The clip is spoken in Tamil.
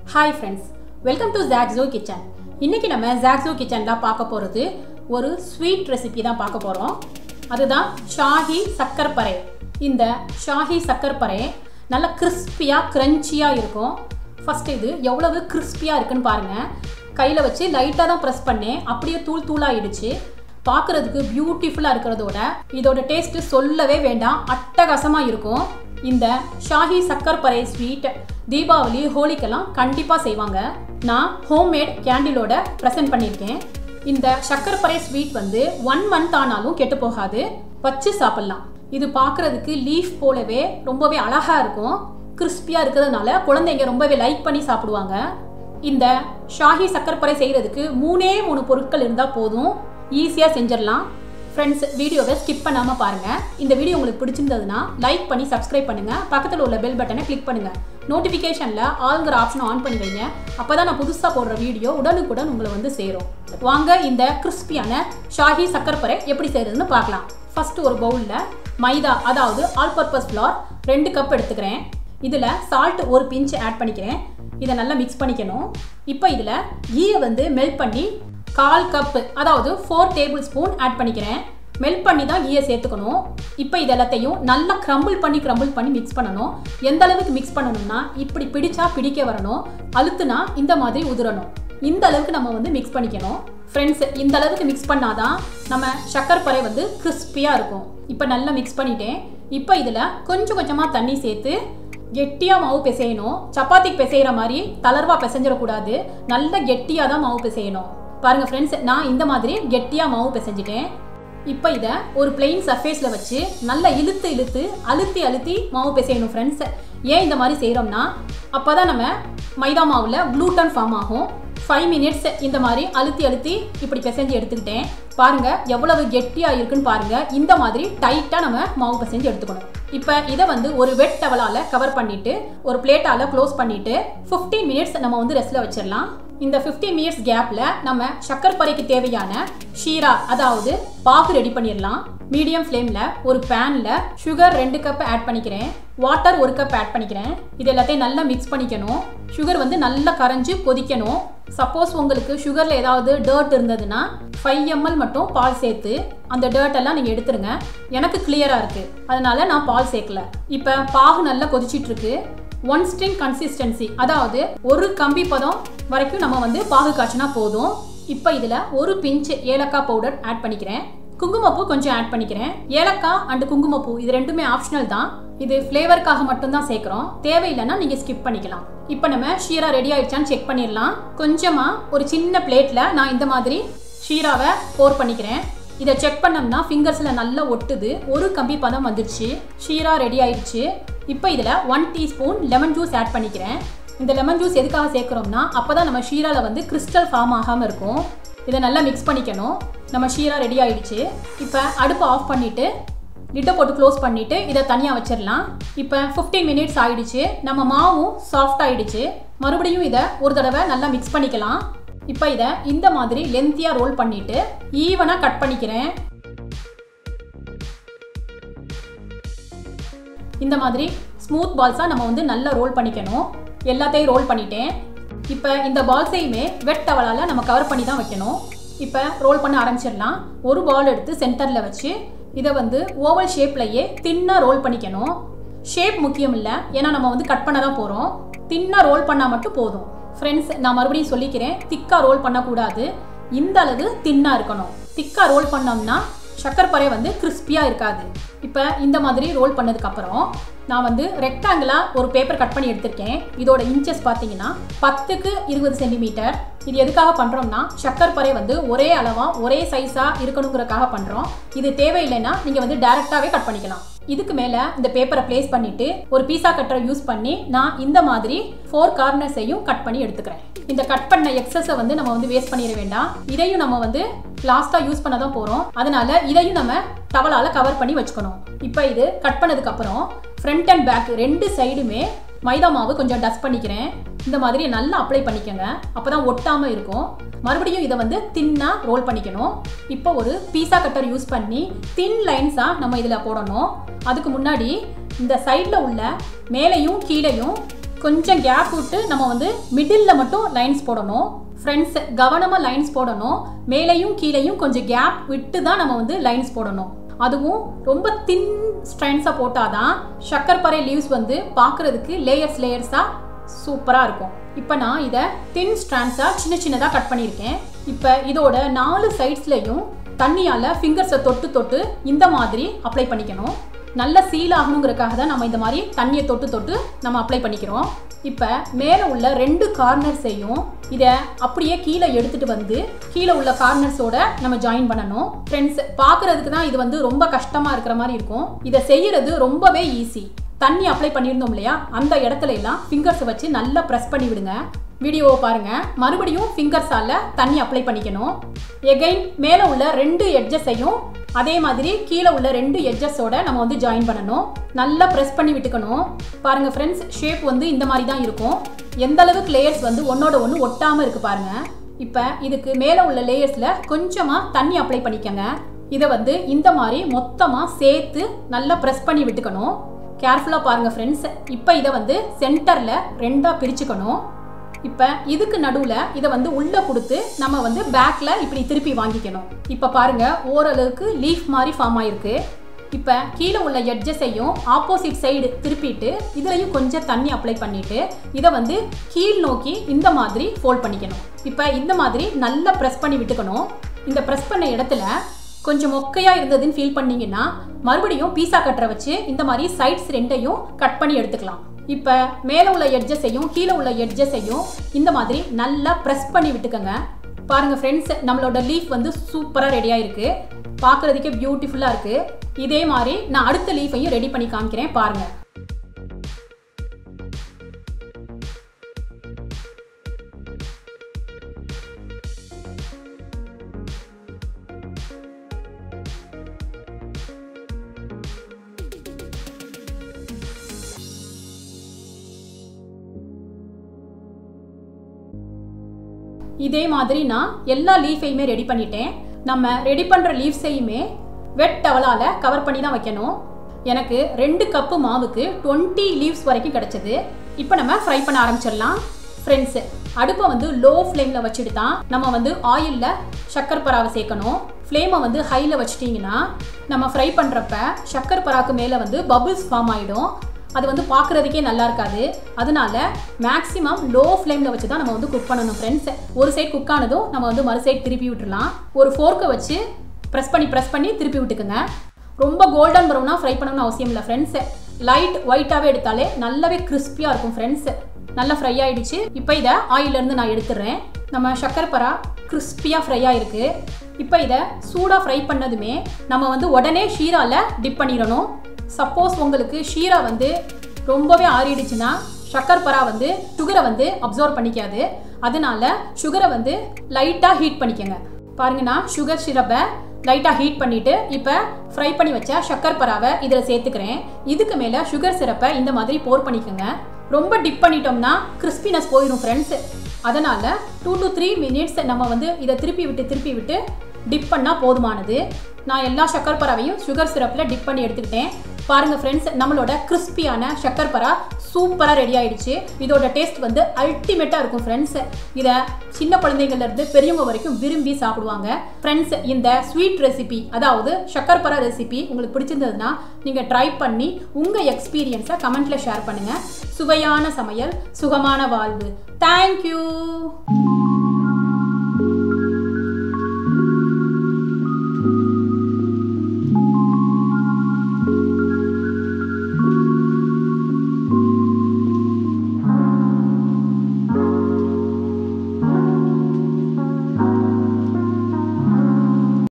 hi friends welcome to Jaxo kitchen இன்னைக்கு நம்ம ஜாக்ஸோ கிச்சனில் பார்க்க போகிறது ஒரு ஸ்வீட் ரெசிபி தான் பார்க்க போகிறோம் அதுதான் ஷாஹி சக்கர்பறை இந்த ஷாஹி சக்கர்பறை நல்ல கிறிஸ்பியாக க்ரன்ச்சியாக இருக்கும் ஃபஸ்ட்டு இது எவ்வளவு கிறிஸ்பியாக இருக்குன்னு பாருங்கள் கையில் வச்சு லைட்டாக தான் ப்ரெஸ் பண்ணேன் அப்படியே தூள் தூளாகிடுச்சு பார்க்குறதுக்கு பியூட்டிஃபுல்லாக இருக்கிறதோட இதோட டேஸ்ட்டு சொல்லவே வேண்டாம் அட்டகாசமாக இருக்கும் இந்த ஷாஹி சக்கர்பறை ஸ்வீட் தீபாவளி ஹோலிக்கெல்லாம் கண்டிப்பாக செய்வாங்க நான் ஹோம்மேட் கேண்டிலோட ப்ரெசென்ட் பண்ணியிருக்கேன் இந்த சக்கர்பறை ஸ்வீட் வந்து ஒன் மந்த் ஆனாலும் கெட்டு போகாது வச்சு சாப்பிட்லாம் இது பார்க்குறதுக்கு லீஃப் போலவே ரொம்பவே அழகாக இருக்கும் கிறிஸ்பியாக இருக்கிறதுனால குழந்தைங்க ரொம்பவே லைக் பண்ணி சாப்பிடுவாங்க இந்த ஷாஹி சக்கர்பறை செய்கிறதுக்கு மூணே மூணு பொருட்கள் இருந்தால் போதும் ஈஸியாக செஞ்சிடலாம் ஃப்ரெண்ட்ஸ் வீடியோவை ஸ்கிப் பண்ணாமல் பாருங்கள் இந்த வீடியோ உங்களுக்கு பிடிச்சிருந்ததுன்னா லைக் பண்ணி சப்ஸ்கிரைப் பண்ணுங்கள் பக்கத்தில் உள்ள பெல் பட்டனை கிளிக் பண்ணுங்கள் நோட்டிஃபிகேஷனில் ஆளுங்கிற ஆப்ஷனை ஆன் பண்ணி வைங்க அப்போ தான் நான் புதுசாக போடுற வீடியோ உடனுக்குடன் உங்களை வந்து சேரும் வாங்க இந்த கிறிஸ்பியான ஷாஹி சக்கர்பறை எப்படி செய்கிறதுன்னு பார்க்கலாம் ஃபஸ்ட்டு ஒரு பவுலில் மைதா அதாவது ஆல் பர்பஸ் ஃப்ளார் ரெண்டு கப் எடுத்துக்கிறேன் இதில் சால்ட் ஒரு பிஞ்ச் ஆட் பண்ணிக்கிறேன் இதை நல்லா மிக்ஸ் பண்ணிக்கணும் இப்போ இதில் ஈயை வந்து மெல்ட் பண்ணி கால் கப்பு அதாவது ஃபோர் டேபிள் ஸ்பூன் ஆட் பண்ணிக்கிறேன் மெல்ட் பண்ணி தான் ஈயை சேர்த்துக்கணும் இப்போ இது எல்லாத்தையும் நல்லா க்ரம்பிள் பண்ணி க்ரம்பிள் பண்ணி மிக்ஸ் பண்ணணும் எந்த அளவுக்கு மிக்ஸ் பண்ணணும்னா இப்படி பிடிச்சா பிடிக்க வரணும் அழுத்துனா இந்த மாதிரி உதிரணும் இந்த அளவுக்கு நம்ம வந்து மிக்ஸ் பண்ணிக்கணும் ஃப்ரெண்ட்ஸ் இந்த அளவுக்கு மிக்ஸ் பண்ணாதான் நம்ம சக்கர்பறை வந்து கிறிஸ்பியாக இருக்கும் இப்போ நல்லா மிக்ஸ் பண்ணிட்டேன் இப்போ இதில் கொஞ்சம் கொஞ்சமாக தண்ணி சேர்த்து கெட்டியாக மாவு பிசையணும் சப்பாத்திக்கு பிசைகிற மாதிரி தளர்வாக பிசைஞ்சிடக்கூடாது நல்ல கெட்டியாக தான் மாவு பிசையணும் பாருங்கள் ஃப்ரெண்ட்ஸ் நான் இந்த மாதிரி கெட்டியாக மாவு பிசைஞ்சிட்டேன் இப்போ இதை ஒரு பிளெயின் சர்ஃபேஸில் வச்சு நல்லா இழுத்து இழுத்து அழுத்தி அழுத்தி மாவு பிசையணும் ஃப்ரெண்ட்ஸ் ஏன் இந்த மாதிரி செய்கிறோம்னா அப்போ தான் நம்ம மைதா மாவில் க்ளூட்டன் ஃபார்ம் ஆகும் ஃபைவ் மினிட்ஸ் இந்த மாதிரி அழுத்தி அழுத்தி இப்படி பிசைஞ்சு எடுத்துக்கிட்டேன் பாருங்கள் எவ்வளவு கெட்டியாக இருக்குன்னு பாருங்கள் இந்த மாதிரி டைட்டாக நம்ம மாவு பிசைஞ்சு எடுத்துக்கணும் இப்போ இதை வந்து ஒரு வெட் டவலால் கவர் பண்ணிவிட்டு ஒரு பிளேட்டால் க்ளோஸ் பண்ணிவிட்டு ஃபிஃப்டீன் மினிட்ஸ் நம்ம வந்து ரெஸ்ட்டில் வச்சிடலாம் இந்த ஃபிஃப்டீன் மினிட்ஸ் கேப்பில் நம்ம சக்கர்பறைக்கு தேவையான ஷீரா அதாவது பாகு ரெடி பண்ணிடலாம் மீடியம் ஃப்ளேமில் ஒரு பேனில் சுகர் ரெண்டு கப் ஆட் பண்ணிக்கிறேன் வாட்டர் ஒரு கப் ஆட் பண்ணிக்கிறேன் இது எல்லாத்தையும் நல்லா மிக்ஸ் பண்ணிக்கணும் சுகர் வந்து நல்லா கரைஞ்சி கொதிக்கணும் சப்போஸ் உங்களுக்கு சுகரில் ஏதாவது டர்ட் இருந்ததுன்னா ஃபைவ் எம்எல் மட்டும் பால் சேர்த்து அந்த டர்ட் எல்லாம் நீங்கள் எடுத்துருங்க எனக்கு கிளியராக இருக்குது அதனால நான் பால் சேர்க்கல இப்போ பாகு நல்லா கொதிச்சிட்டு இருக்கு ஒன் ஸ்ட்ரிங் கன்சிஸ்டன்சி அதாவது ஒரு கம்பி பதம் வரைக்கும் நம்ம வந்து பாகு காய்ச்சினா போதும் இப்போ இதில் ஒரு பிஞ்ச் ஏலக்காய் பவுடர் ஆட் பண்ணிக்கிறேன் குங்குமப்பூ கொஞ்சம் ஆட் பண்ணிக்கிறேன் ஏலக்காய் அண்ட் குங்குமப்பூ இது ரெண்டுமே ஆப்ஷனல் தான் இது ஃப்ளேவருக்காக மட்டும்தான் சேர்க்குறோம் தேவையில்லைன்னா நீங்கள் ஸ்கிப் பண்ணிக்கலாம் இப்போ நம்ம ஷீரா ரெடி ஆயிடுச்சான்னு செக் பண்ணிடலாம் கொஞ்சமாக ஒரு சின்ன பிளேட்டில் நான் இந்த மாதிரி ஷீராவை போர் பண்ணிக்கிறேன் இதை செக் பண்ணோம்னா ஃபிங்கர்ஸில் நல்லா ஒட்டுது ஒரு கம்பி பதம் வந்துடுச்சு ஷீரா ரெடி ஆயிடுச்சு இப்போ இதில் one teaspoon lemon juice add பண்ணிக்கிறேன் இந்த லெமன் ஜூஸ் எதுக்காக சேர்க்குறோம்னா அப்போ தான் நம்ம ஷீராவில் வந்து கிறிஸ்டல் ஃபார்ம் ஆகாமல் இருக்கும் இதை நல்லா மிக்ஸ் பண்ணிக்கணும் நம்ம ஷீரா ரெடி ஆயிடுச்சு இப்போ அடுப்பை ஆஃப் பண்ணிவிட்டு லிட்டை போட்டு க்ளோஸ் பண்ணிவிட்டு இதை தனியாக வச்சிடலாம் இப்போ ஃபிஃப்டீன் மினிட்ஸ் ஆயிடுச்சு நம்ம மாவும் சாஃப்ட் ஆயிடுச்சு மறுபடியும் இதை ஒரு தடவை நல்லா மிக்ஸ் பண்ணிக்கலாம் இப்போ இதை இந்த மாதிரி லென்த்தியாக ரோல் பண்ணிவிட்டு ஈவனாக கட் பண்ணிக்கிறேன் இந்த மாதிரி ஸ்மூத் பால்ஸாக நம்ம வந்து நல்லா ரோல் பண்ணிக்கணும் எல்லாத்தையும் ரோல் பண்ணிட்டேன் இப்போ இந்த பால்ஸையுமே வெட் டவலால் நம்ம கவர் பண்ணி தான் வைக்கணும் இப்போ ரோல் பண்ண ஆரம்பிச்சிடலாம் ஒரு பால் எடுத்து சென்டரில் வச்சு இதை வந்து ஓவல் ஷேப்லையே தின்னாக ரோல் பண்ணிக்கணும் ஷேப் முக்கியம் இல்லை ஏன்னா நம்ம வந்து கட் பண்ண தான் போகிறோம் தின்னாக ரோல் பண்ணால் மட்டும் போதும் ஃப்ரெண்ட்ஸ் நான் மறுபடியும் சொல்லிக்கிறேன் திக்காக ரோல் பண்ணக்கூடாது இந்த அளவு தின்னாக இருக்கணும் திக்காக ரோல் பண்ணோம்னா சக்கர்பறை வந்து கிறிஸ்பியாக இருக்காது இப்போ இந்த மாதிரி ரோல் பண்ணதுக்கப்புறம் நான் வந்து ரெக்டாங்கிளாக ஒரு பேப்பர் கட் பண்ணி எடுத்திருக்கேன் இதோட இன்ச்சஸ் பார்த்தீங்கன்னா பத்துக்கு இருபது சென்டிமீட்டர் இது எதுக்காக பண்ணுறோம்னா சக்கர்பறை வந்து ஒரே அளவாக ஒரே சைஸாக இருக்கணுங்கிறக்காக பண்ணுறோம் இது தேவையில்லைன்னா நீங்கள் வந்து டேரெக்டாகவே கட் பண்ணிக்கலாம் இதுக்கு மேலே இந்த பேப்பரை ப்ளேஸ் பண்ணிவிட்டு ஒரு பீஸா கட்டரை யூஸ் பண்ணி நான் இந்த மாதிரி ஃபோர் கார்னர்ஸையும் கட் பண்ணி எடுத்துக்கிறேன் இந்த கட் பண்ண எக்ஸஸை வந்து நம்ம வந்து வேஸ்ட் பண்ணிட வேண்டாம் இதையும் நம்ம வந்து லாஸ்ட்டாக யூஸ் பண்ண தான் போகிறோம் அதனால இதையும் நம்ம டவலால் கவர் பண்ணி வச்சுக்கணும் இப்போ இது கட் பண்ணதுக்கப்புறம் ஃப்ரண்ட் அண்ட் பேக் ரெண்டு சைடுமே மைதா மாவு கொஞ்சம் டஸ்ட் பண்ணிக்கிறேன் இந்த மாதிரி நல்லா அப்ளை பண்ணிக்கோங்க அப்போ தான் ஒட்டாமல் இருக்கும் மறுபடியும் இதை வந்து தின்னாக ரோல் பண்ணிக்கணும் இப்போ ஒரு பீஸா கட்டர் யூஸ் பண்ணி தின் லைன்ஸாக நம்ம இதில் போடணும் அதுக்கு முன்னாடி இந்த சைடில் உள்ள மேலேயும் கீழேயும் கொஞ்சம் கேப் விட்டு நம்ம வந்து மிடில் மட்டும் லைன்ஸ் போடணும் ஃப்ரெண்ட்ஸ் கவனமாக லைன்ஸ் போடணும் மேலேயும் கீழேயும் கொஞ்சம் கேப் விட்டு தான் நம்ம வந்து லைன்ஸ் போடணும் அதுவும் ரொம்ப தின் ஸ்ட்ரைன்ஸாக போட்டால் தான் சக்கர்பறை லீவ்ஸ் வந்து பார்க்குறதுக்கு லேயர்ஸ் லேயர்ஸாக சூப்பராக இருக்கும் இப்போ நான் இதை தின் ஸ்ட்ராண்ட்ஸாக சின்ன சின்னதாக கட் பண்ணியிருக்கேன் இப்போ இதோட நாலு சைட்ஸ்லையும் தண்ணியால் ஃபிங்கர்ஸை தொட்டு தொட்டு இந்த மாதிரி அப்ளை பண்ணிக்கணும் நல்ல சீல் ஆகணுங்கிறதுக்காக தான் நம்ம இந்த மாதிரி தண்ணியை தொட்டு தொட்டு நம்ம அப்ளை பண்ணிக்கிறோம் இப்போ மேலே உள்ள ரெண்டு கார்னர்ஸையும் இதை அப்படியே கீழே எடுத்துட்டு வந்து கீழே உள்ள கார்னர்ஸோட நம்ம ஜாயின் பண்ணணும் ஃப்ரெண்ட்ஸ் பார்க்குறதுக்கு தான் இது வந்து ரொம்ப கஷ்டமாக இருக்கிற மாதிரி இருக்கும் இதை செய்யறது ரொம்பவே ஈஸி தண்ணி அப்ளை பண்ணியிருந்தோம் இல்லையா அந்த இடத்துல எல்லாம் ஃபிங்கர்ஸை வச்சு நல்லா ப்ரெஸ் பண்ணி விடுங்க வீடியோவை பாருங்க மறுபடியும் ஃபிங்கர்ஸால தண்ணி அப்ளை பண்ணிக்கணும் எகைன் மேலே உள்ள ரெண்டு எட்ஜஸையும் அதே மாதிரி கீழே உள்ள ரெண்டு எட்ஜஸோட நம்ம வந்து ஜாயின் பண்ணணும் நல்லா ப்ரெஸ் பண்ணி விட்டுக்கணும் பாருங்க ஃப்ரெண்ட்ஸ் ஷேப் வந்து இந்த மாதிரி தான் இருக்கும் எந்த அளவுக்கு லேயர்ஸ் வந்து ஒன்னோட ஒன்று ஒட்டாமல் இருக்கு பாருங்க இப்போ இதுக்கு மேலே உள்ள லேயர்ஸில் கொஞ்சமாக தண்ணி அப்ளை பண்ணிக்கங்க இதை வந்து இந்த மாதிரி மொத்தமாக சேர்த்து நல்லா ப்ரெஸ் பண்ணி விட்டுக்கணும் கேர்ஃபுல்லாக பாருங்கள் ஃப்ரெண்ட்ஸ் இப்போ இதை வந்து சென்டரில் ரெண்டாக பிரிச்சுக்கணும் இப்போ இதுக்கு நடுவில் இதை வந்து உள்ளே கொடுத்து நம்ம வந்து பேக்கில் இப்படி திருப்பி வாங்கிக்கணும் இப்போ பாருங்க ஓரளவுக்கு லீஃப் மாதிரி ஃபார்ம் ஆயிருக்கு இப்போ கீழே உள்ள எட்ஜஸையும் ஆப்போசிட் சைடு திருப்பிட்டு இதுலையும் கொஞ்சம் தண்ணி அப்ளை பண்ணிட்டு இதை வந்து கீழ் நோக்கி இந்த மாதிரி ஃபோல்ட் பண்ணிக்கணும் இப்போ இந்த மாதிரி நல்லா ப்ரெஸ் பண்ணி விட்டுக்கணும் இந்த ப்ரெஸ் பண்ண இடத்துல கொஞ்சம் மொக்கையாக இருந்ததுன்னு ஃபீல் பண்ணீங்கன்னா மறுபடியும் பீஸா கட்டரை வச்சு இந்த மாதிரி சைட்ஸ் ரெண்டையும் கட் பண்ணி எடுத்துக்கலாம் இப்போ மேலே உள்ள எட்ஜஸையும் கீழே உள்ள எட்ஜஸையும் இந்த மாதிரி நல்லா ப்ரெஸ் பண்ணி விட்டுக்கோங்க பாருங்க ஃப்ரெண்ட்ஸ் நம்மளோட லீஃப் வந்து சூப்பராக ரெடியாக இருக்கு பார்க்குறதுக்கே பியூட்டிஃபுல்லாக இருக்கு இதே மாதிரி நான் அடுத்த லீஃபையும் ரெடி பண்ணி காமிக்கிறேன் பாருங்க இதே மாதிரி நான் எல்லா லீஃபையுமே ரெடி பண்ணிட்டேன் நம்ம ரெடி பண்ணுற லீவ்ஸையுமே வெட் டவலால் கவர் பண்ணி தான் வைக்கணும் எனக்கு ரெண்டு கப்பு மாவுக்கு டுவெண்ட்டி லீவ்ஸ் வரைக்கும் கிடச்சிது இப்போ நம்ம ஃப்ரை பண்ண ஆரம்பிச்சிடலாம் ஃப்ரெண்ட்ஸ் அடுப்பை வந்து லோ ஃப்ளேமில் வச்சுட்டு தான் நம்ம வந்து ஆயிலில் சக்கர் பராவை சேர்க்கணும் ஃப்ளேமை வந்து ஹையில் வச்சிட்டிங்கன்னா நம்ம ஃப்ரை பண்ணுறப்ப சக்கர் பராக்கு மேலே வந்து பபுள்ஸ் ஃபார்ம் ஆகிடும் அது வந்து பார்க்குறதுக்கே நல்லா இருக்காது அதனால மேக்ஸிமம் லோ ஃப்ளேமில் வச்சு தான் நம்ம வந்து குக் பண்ணணும் ஃப்ரெண்ட்ஸ் ஒரு சைடு குக் ஆனதும் நம்ம வந்து மறு சைடு திருப்பி விட்டுறலாம் ஒரு ஃபோர்க்கை வச்சு ப்ரெஸ் பண்ணி ப்ரெஸ் பண்ணி திருப்பி விட்டுக்குங்க ரொம்ப கோல்டன் ப்ரௌனாக ஃப்ரை பண்ணணும்னு அவசியம் இல்லை ஃப்ரெண்ட்ஸ் லைட் ஒயிட்டாகவே எடுத்தாலே நல்லாவே கிறிஸ்பியாக இருக்கும் ஃப்ரெண்ட்ஸ் நல்லா ஃப்ரை ஆயிடுச்சு இப்போ இதை ஆயிலேருந்து நான் எடுத்துடுறேன் நம்ம சக்கரப்பரா கிறிஸ்பியாக ஃப்ரை ஆயிருக்கு இப்போ இதை சூடாக ஃப்ரை பண்ணதுமே நம்ம வந்து உடனே ஷீரால டிப் பண்ணிடணும் சப்போஸ் உங்களுக்கு ஷீரா வந்து ரொம்பவே ஆறிடுச்சுன்னா சக்கர்பரா வந்து சுகரை வந்து அப்சர்வ் பண்ணிக்காது அதனால சுகரை வந்து லைட்டாக ஹீட் பண்ணிக்கோங்க பாருங்க நான் சுகர் சிரப்பை லைட்டாக ஹீட் பண்ணிட்டு இப்போ ஃப்ரை பண்ணி வச்ச சக்கர்பராவை இதில் சேர்த்துக்கிறேன் இதுக்கு மேலே சுகர் சிரப்பை இந்த மாதிரி போர் பண்ணிக்கோங்க ரொம்ப டிப் பண்ணிட்டோம்னா கிறிஸ்பினஸ் போயிடும் ஃப்ரெண்ட்ஸ் அதனால டூ டு த்ரீ மினிட்ஸ் நம்ம வந்து இதை திருப்பி விட்டு திருப்பி விட்டு டிப் பண்ணால் போதுமானது நான் எல்லா சக்கர்பராவையும் சுகர் சிரப்பில் டிப் பண்ணி எடுத்துக்கிட்டேன் பாருங்க ஃப்ரெண்ட்ஸ் நம்மளோட கிறிஸ்பியான சக்கர்பரா சூப்பராக ரெடி ஆயிடுச்சு இதோட டேஸ்ட் வந்து அல்டிமேட்டாக இருக்கும் ஃப்ரெண்ட்ஸ் இதை சின்ன குழந்தைங்கள்ல இருந்து பெரியவங்க வரைக்கும் விரும்பி சாப்பிடுவாங்க ஃப்ரெண்ட்ஸ் இந்த ஸ்வீட் ரெசிபி அதாவது சக்கர்பரா ரெசிபி உங்களுக்கு பிடிச்சிருந்ததுன்னா நீங்கள் ட்ரை பண்ணி உங்கள் எக்ஸ்பீரியன்ஸை கமெண்ட்ல ஷேர் பண்ணுங்க சுவையான சமையல் சுகமான வாழ்வு தேங்க்யூ